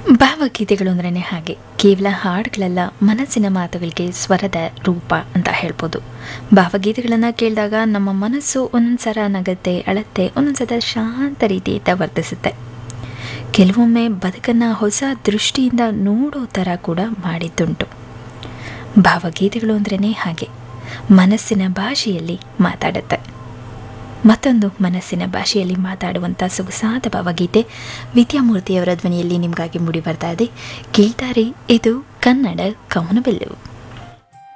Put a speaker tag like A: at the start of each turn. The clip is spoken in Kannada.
A: ಭಾವಗೀತೆಗಳು ಅಂದ್ರೇ ಹಾಗೆ ಕೇವಲ ಹಾಡುಗಳಲ್ಲ ಮನಸ್ಸಿನ ಮಾತುಗಳಿಗೆ ಸ್ವರದ ರೂಪ ಅಂತ ಹೇಳ್ಬೋದು ಭಾವಗೀತೆಗಳನ್ನು ಕೇಳಿದಾಗ ನಮ್ಮ ಮನಸ್ಸು ಒಂದೊಂದ್ಸಲ ನಗತ್ತೆ ಅಳತ್ತೆ ಒಂದೊಂದ್ಸಲ ಶಾಂತ ರೀತಿಯಿಂದ ವರ್ತಿಸುತ್ತೆ ಕೆಲವೊಮ್ಮೆ ಬದುಕನ್ನು ಹೊಸ ದೃಷ್ಟಿಯಿಂದ ನೋಡೋ ಥರ ಕೂಡ ಮಾಡಿದ್ದುಂಟು ಭಾವಗೀತೆಗಳು ಅಂದ್ರೇ ಹಾಗೆ ಮನಸ್ಸಿನ ಭಾಷೆಯಲ್ಲಿ ಮಾತಾಡುತ್ತೆ ಮತ್ತೊಂದು ಮನಸ್ಸಿನ ಭಾಷೆಯಲ್ಲಿ ಮಾತಾಡುವಂಥ ಸೊಗಸಾದ ಭಾವಗೀತೆ ವಿದ್ಯಾಮೂರ್ತಿಯವರ ಧ್ವನಿಯಲ್ಲಿ ನಿಮಗಾಗಿ ಮೂಡಿ ಬರ್ತಾ ಇದೆ ಕೇಳ್ತಾರೆ ಇದು ಕನ್ನಡ ಕವನಬೆಲ್ಲು